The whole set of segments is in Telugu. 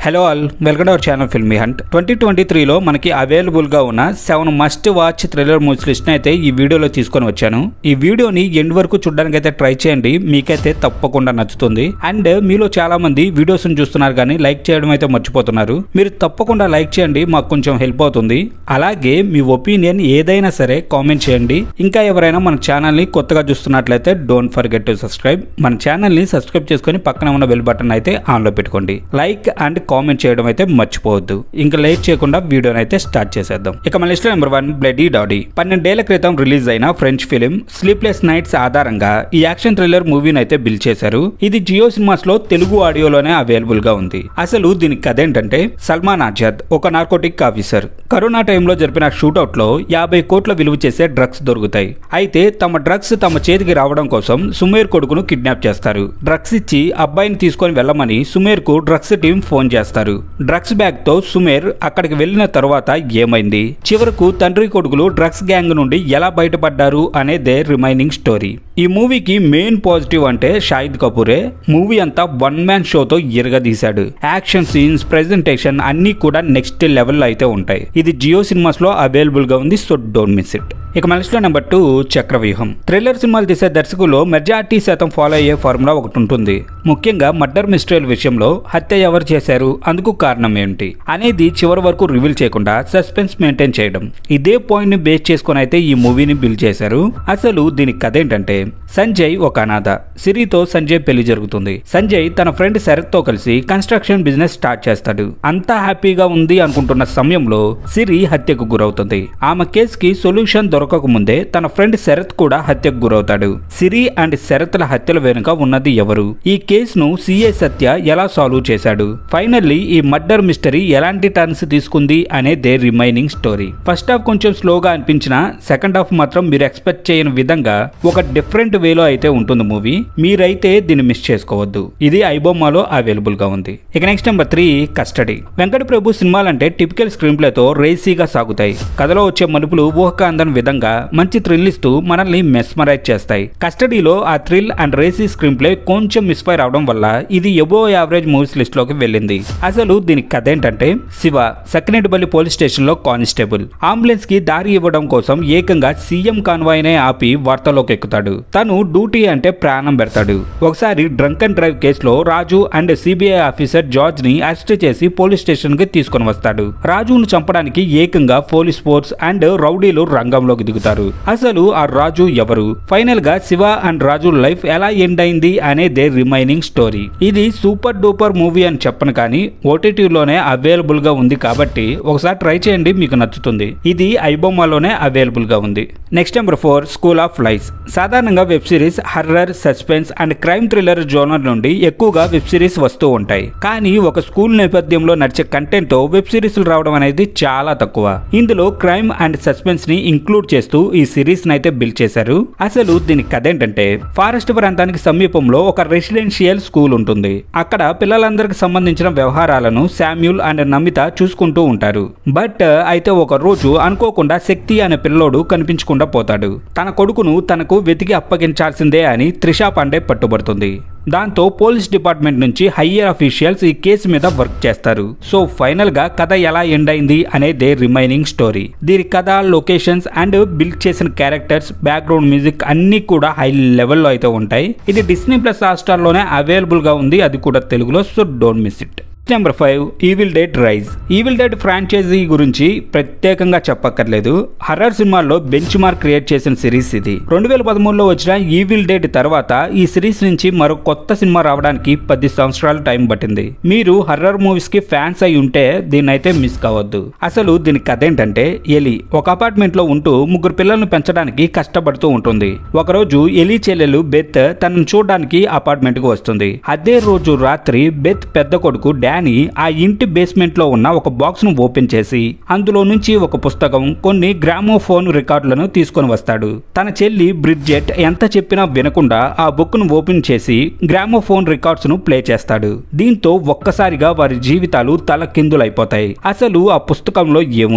hello all welcome our channel Filmy Hunt twenty twenty త్రీలో మనకి అవైలబుల్ గా ఉన్న seven must watch thriller movies list అయితే ఈ వీడియోలో తీసుకొని వచ్చాను ఈ వీడియోని ఎండ్ వరకు చూడడానికి అయితే ట్రై చేయండి మీకైతే తప్పకుండా నచ్చుతుంది అండ్ మీలో చాలా మంది వీడియోస్ చూస్తున్నారు కానీ లైక్ చేయడం అయితే మర్చిపోతున్నారు మీరు తప్పకుండా లైక్ చేయండి మాకు కొంచెం హెల్ప్ అవుతుంది అలాగే మీ ఒపీనియన్ ఏదైనా సరే కామెంట్ చేయండి ఇంకా ఎవరైనా మన ఛానల్ ని కొత్తగా చూస్తున్నట్లయితే డోంట్ ఫర్గెట్ టు సబ్స్క్రైబ్ మన ఛానల్ ని సబ్స్క్రైబ్ చేసుకొని పక్కన ఉన్న బెల్ బటన్ అయితే ఆన్ లో పెట్టుకోండి లైక్ అండ్ కామెంట్ చేయడం అయితే మర్చిపోవద్దు ఇంకా లేట్ చేయకుండా వీడియోని అయితే స్టార్ట్ చేసేద్దాం ఇక మన list number one Bloody Daddy పన్నెండేళ్ల క్రితం రిలీజ్ అయిన ఫ్రెంచ్ ఫిలిం స్లీప్లెస్ నైట్స్ ఆధారంగా ఈ యాక్షన్ థ్రిల్లర్ మూవీని అయితే బిల్ చేశారు ఇది జియో సినిమాస్ లో తెలుగు ఆడియోలోనే అవైలబుల్ గా ఉంది అసలు దీని కథ ఏంటంటే సల్మాన్ ఆజాద్ ఒక నార్కోటిక్ ఆఫీసర్ కరోనా టైంలో జరిపిన షూటౌట్ లో యాభై కోట్ల విలువ చేసే డ్రగ్స్ దొరుకుతాయి అయితే తమ డ్రగ్స్ తమ చేతికి రావడం కోసం సుమేర్ కొడుకును కిడ్నాప్ చేస్తారు డ్రగ్స్ ఇచ్చి అబ్బాయిని తీసుకొని వెళ్ళమని సుమేర్ కు డ్రగ్స్ టీం ఫోన్ చేస్తారు డ్రగ్స్ బ్యాగ్ తో సుమేర్ అక్కడికి వెళ్ళిన తర్వాత ఏమైంది చివరకు తండ్రి కొడుకులు డ్రగ్స్ గ్యాంగ్ నుండి ఎలా బయటపడ్డారు అనేదే రిమైనింగ్ స్టోరీ ఈ మూవీకి మెయిన్ పాజిటివ్ అంటే షాహిద్ కపూరే మూవీ అంతా వన్ మ్యాన్ షోతో ఇరగదీశాడు యాక్షన్ సీన్స్ ప్రెజెంటేషన్ అన్ని కూడా నెక్స్ట్ లెవెల్లో అయితే ఉంటాయి ఇది జియో సినిమాస్ లో అవైలబుల్ గా ఉంది సో డోంట్ మిస్ ఇట్ ఇక మనసులో నెంబర్ టూ చక్రవ్యూహం థ్రిల్లర్ సినిమాలు తీసే దర్శకులు మెజార్టీ శాతం ఫాలో అయ్యే ఫార్ములా ఒకటి ఉంటుంది ముఖ్యంగా మర్డర్ మిస్టరీల విషయంలో హత్య ఎవరు చేశారు అందుకు కారణం ఏంటి అనేది చివరి వరకు రివీల్ చేయకుండా సస్పెన్స్ మెయింటైన్ చేయడం ఇదే పాయింట్ ని బేస్ చేసుకొని అయితే ఈ మూవీని బిల్డ్ చేశారు అసలు దీని కథ ఏంటంటే సంజయ్ ఒక అనాథ సిరితో సంజయ్ పెళ్లి జరుగుతుంది సంజయ్ తన ఫ్రెండ్ శరత్ తో కలిసి కన్స్ట్రక్షన్ బిజినెస్ స్టార్ట్ చేస్తాడు అంతా హ్యాపీగా ఉంది అనుకుంటున్న సమయంలో సిరి హత్యకు గురవుతుంది ఆమె కేసుకి సొల్యూషన్ దొరకక ముందే తన ఫ్రెండ్ శరత్ కూడా హత్యకు గురవుతాడు సిరి అండ్ శరత్ల హత్యల వెనుక ఉన్నది ఎవరు ఈ కేసును సిఐ సత్య ఎలా సాల్వ్ చేశాడు ఫైనల్లీ ఈ మర్డర్ మిస్టరీ ఎలాంటి టర్న్స్ తీసుకుంది అనేదే రిమైనింగ్ స్టోరీ ఫస్ట్ హాఫ్ కొంచెం స్లోగా అనిపించిన సెకండ్ హాఫ్ మాత్రం మీరు ఎక్స్పెక్ట్ చేయని విధంగా ఒక డిఫరెంట్ వేలో అయితే ఉంటుంది మూవీ మీరైతే దీన్ని మిస్ చేసుకోవద్దు ఇది ఐబొమ్మలో అవైలబుల్ గా ఉంది ఇక next number three Custody Venkata Prabhu సినిమాలంటే టిపికల్ స్క్రీన్ ప్లేతో రేసీగా సాగుతాయి కథలో వచ్చే మలుపులు ఊహక అందని విధంగా మంచి థ్రిల్ ఇస్తూ మనల్ని మెస్మరైజ్ చేస్తాయి కస్టడీలో ఆ thrill and racy screenplay కొంచెం మిస్ఫైర్ అవడం వల్ల ఇది ఎబో యావరేజ్ మూవీస్ లిస్ట్ లోకి వెళ్ళింది అసలు దీని కథ ఏంటంటే శివ సకినేటిపల్లి పోలీస్ స్టేషన్ లో కానిస్టేబుల్ అంబులెన్స్ కి దారి ఇవ్వడం కోసం ఏకంగా సీఎం కాన్వాయ్ నే ఆపి వార్తలోకి ఎక్కుతాడు తను డ్యూటీ అంటే ప్రాణం పెడతాడు ఒకసారి డ్రంక్ అండ్ డ్రైవ్ కేసులో Raju and CBI officer George ని అరెస్ట్ చేసి పోలీస్ స్టేషన్ కి తీసుకొని వస్తాడు రాజును చంపడానికి ఏకంగా పోలీస్ ఫోర్స్ అండ్ రౌడీలు రంగంలోకి దిగుతారు అసలు ఆ రాజు ఎవరు ఫైనల్ గా శివ అండ్ రాజు లైఫ్ ఎలా ఎండ్ అయింది అనేదే రిమైనింగ్ స్టోరీ ఇది సూపర్ డూపర్ మూవీ అని చెప్పను కానీ ఓటీటీలోనే అవైలబుల్ గా ఉంది కాబట్టి ఒకసారి ట్రై చేయండి మీకు నచ్చుతుంది ఇది ఐబొమ్మలోనే అవైలబుల్ గా ఉంది next number four School of Life సాధారణంగా web series horror suspense and crime thriller genre నుండి ఎక్కువగా వెబ్ సిరీస్ వస్తూ ఉంటాయి కానీ ఒక స్కూల్ నేపథ్యంలో నడిచే కంటెంట్ తో వెబ్ సిరీస్లు రావడం అనేది చాలా తక్కువ ఇందులో క్రైమ్ అండ్ సస్పెన్స్ ని ఇంక్లూడ్ చేస్తూ ఈ సిరీస్ అయితే బిల్డ్ చేశారు అసలు దీని కథ ఏంటంటే ఫారెస్ట్ ప్రాంతానికి సమీపంలో ఒక రెసిడెన్షియల్ స్కూల్ ఉంటుంది అక్కడ పిల్లలందరికి సంబంధించిన వ్యవహారాలను శామ్యూల్ అండ్ నమిత చూసుకుంటూ ఉంటారు బట్ అయితే ఒక రోజు అనుకోకుండా శక్తి అనే పిల్లోడు కనిపించకుండా పోతాడు తన కొడుకును తనకు వెతికి అప్పగించాల్సిందే అని త్రిషా పాండే పట్టుబడుతుంది దాంతో పోలీస్ డిపార్ట్మెంట్ నుంచి హయ్యర్ అఫీషియల్స్ ఈ కేసు మీద వర్క్ చేస్తారు సో ఫైనల్ గా కథ ఎలా ఎండ్ అయింది అనేదే రిమైనింగ్ స్టోరీ దీని కథ లొకేషన్స్ అండ్ బిల్డ్ చేసిన క్యారెక్టర్స్ బ్యాక్గ్రౌండ్ మ్యూజిక్ అన్ని కూడా హై లెవెల్లో అయితే ఉంటాయి ఇది డిస్నీ ప్లస్ హాట్స్టార్ లోనే అవైలబుల్ గా ఉంది అది కూడా తెలుగులో so don't miss it number five Evil Dead Rise Evil Dead franchise గురించి ప్రత్యేకంగా చెప్పక్కర్లేదు హర్రర్ సినిమాల్లో బెంచ్ మార్క్ క్రియేట్ చేసిన సిరీస్ ఇది రెండు వేల పదమూడులో వచ్చిన ఈవిల్ డెడ్ తర్వాత ఈ సిరీస్ నుంచి మరో కొత్త సినిమా రావడానికి పది సంవత్సరాలు టైం పట్టింది మీరు హర్రర్ మూవీస్ కి ఫ్యాన్స్ అయి ఉంటే దీన్ని అయితే మిస్ కావద్దు అసలు దీని కథ ఏంటంటే ఎలి ఒక అపార్ట్మెంట్ లో ఉంటూ ముగ్గురు పిల్లలను పెంచడానికి కష్టపడుతూ ఉంటుంది ఒకరోజు ఎలి చెల్లెలు బెత్ తనను చూడడానికి అపార్ట్మెంట్ కు వస్తుంది అదే రోజు రాత్రి బెత్ పెద్ద కొడుకు డానీ ఆ ఇంటి బేస్మెంట్ లో ఉన్న ఒక బాక్స్ ను ఓపెన్ చేసి అందులో నుంచి ఒక పుస్తకం కొన్ని గ్రామోఫోన్ రికార్డులను తీసుకొని వస్తాడు తన చెల్లి బ్రిడ్జెట్ ఎంత చెప్పినా వినకుండా ఆ బుక్ ను ఓపెన్ చేసి గ్రామోఫోన్ రికార్డ్స్ ను ప్లే చేస్తాడు దీంతో ఒక్కసారిగా వారి జీవితాలు తల కిందులైపోతాయి అసలు ఆ పుస్తకంలో ఏముంది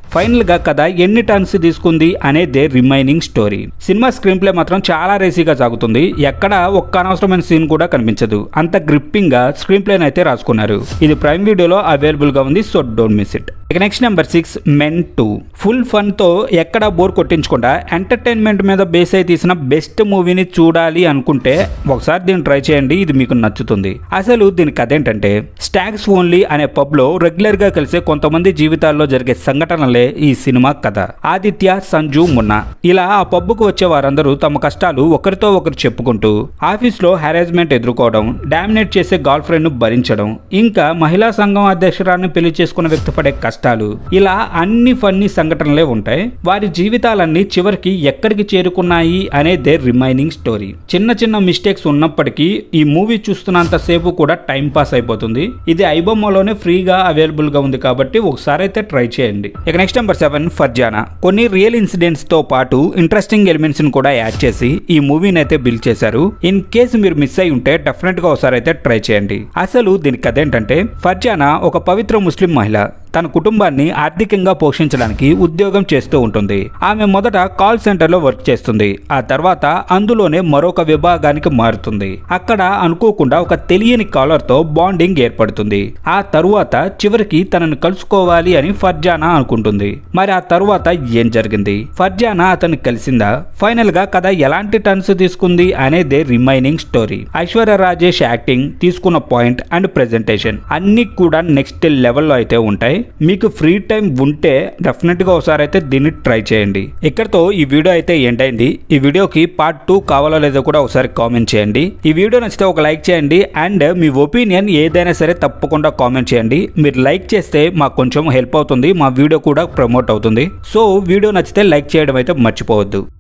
ఫైనల్ గా కథ ఎన్ని టర్న్స్ తీసుకుంది అనేదే రిమైనింగ్ స్టోరీ సినిమా స్క్రీన్ ప్లే మాత్రం చాలా రేసీగా సాగుతుంది ఎక్కడ ఒక్క అనవసరమైన సీన్ కూడా కనిపించదు అంత గ్రిప్పింగ్ గా స్క్రీన్ ప్లేన్ అయితే రాసుకున్నారు ఇది ప్రైమ్ వీడియోలో అవైలబుల్ గా ఉంది సో డోంట్ మిస్ ఇట్ ఇక next number six Men Too full fun తో ఎక్కడ బోర్ కొట్టించకుండా ఎంటర్టైన్మెంట్ మీద బేస్ అయి తీసిన బెస్ట్ మూవీని చూడాలి అనుకుంటే ఒకసారి దీన్ని ట్రై చేయండి ఇది మీకు నచ్చుతుంది అసలు దీని కథ ఏంటంటే స్టాగ్స్ ఓన్లీ అనే పబ్ లో రెగ్యులర్ గా కలిసే కొంతమంది జీవితాల్లో జరిగే సంఘటనలే ఈ సినిమా కథ ఆదిత్య సంజు మున్నా ఇలా ఆ పబ్బుకు వచ్చే వారందరూ తమ కష్టాలు ఒకరితో ఒకరు చెప్పుకుంటూ ఆఫీస్ లో హారాస్మెంట్ ఎదుర్కోవడం డామినేట్ చేసే గర్ల్ ఫ్రెండ్ ను భరించడం ఇంకా మహిళా సంఘం అధ్యక్షురాన్ని పెళ్లి చేసుకున్న వ్యక్తి పడే కష్టాలు ఇలా అన్ని ఫన్నీ సంఘటనలే ఉంటాయి వారి జీవితాలన్నీ చివరికి ఎక్కడికి చేరుకున్నాయి అనేదే రిమైనింగ్ స్టోరీ చిన్న చిన్న మిస్టేక్స్ ఉన్నప్పటికీ ఈ మూవీ చూస్తున్నంత సేపు కూడా టైం పాస్ అయిపోతుంది ఇది ఐబొమ్మలోనే ఫ్రీగా అవైలబుల్ గా ఉంది కాబట్టి ఒకసారి అయితే ట్రై చేయండి ఇక నెక్స్ట్ నెంబర్ సెవెన్ ఫర్జానా కొన్ని రియల్ ఇన్సిడెంట్స్ తో పాటు ఇంట్రెస్టింగ్ ఎలిమెంట్స్ ని కూడా యాడ్ చేసి ఈ మూవీని అయితే బిల్డ్ చేశారు ఇన్ కేసు మీరు మిస్ అయి ఉంటే డెఫినెట్ గా ఒకసారి అయితే ట్రై చేయండి అసలు దీని కథ ఏంటంటే ఫర్జానా ఒక పవిత్ర ముస్లిం మహిళ తన కుటుంబాన్ని ఆర్థికంగా పోషించడానికి ఉద్యోగం చేస్తూ ఉంటుంది ఆమె మొదట కాల్ సెంటర్ లో వర్క్ చేస్తుంది ఆ తర్వాత అందులోనే మరొక విభాగానికి మారుతుంది అక్కడ అనుకోకుండా ఒక తెలియని కాలర్ తో బాండింగ్ ఏర్పడుతుంది ఆ తరువాత చివరికి తనను కలుసుకోవాలి అని ఫర్జానా అనుకుంటుంది మరి ఆ తరువాత ఏం జరిగింది ఫర్జానా అతన్ని కలిసిందా ఫైనల్ గా కథ ఎలాంటి టర్న్స్ తీసుకుంది అనేదే remaining story Aishwarya Rajesh acting తీసుకున్న పాయింట్ అండ్ ప్రెజెంటేషన్ అన్ని కూడా నెక్స్ట్ లెవెల్లో అయితే ఉంటాయి మీకు ఫ్రీ టైం ఉంటే డెఫినెట్ గా ఒకసారి అయితే దీన్ని ట్రై చేయండి ఇక్కడతో ఈ వీడియో అయితే ఎండ్ అయింది ఈ వీడియోకి పార్ట్ టూ కావాలో లేదో కూడా ఒకసారి కామెంట్ చేయండి ఈ వీడియో నచ్చితే ఒక లైక్ చేయండి అండ్ మీ ఒపీనియన్ ఏదైనా సరే తప్పకుండా కామెంట్ చేయండి మీరు లైక్ చేస్తే మాకు కొంచెం హెల్ప్ అవుతుంది మా వీడియో కూడా ప్రమోట్ అవుతుంది సో వీడియో నచ్చితే లైక్ చేయడం అయితే మర్చిపోవద్దు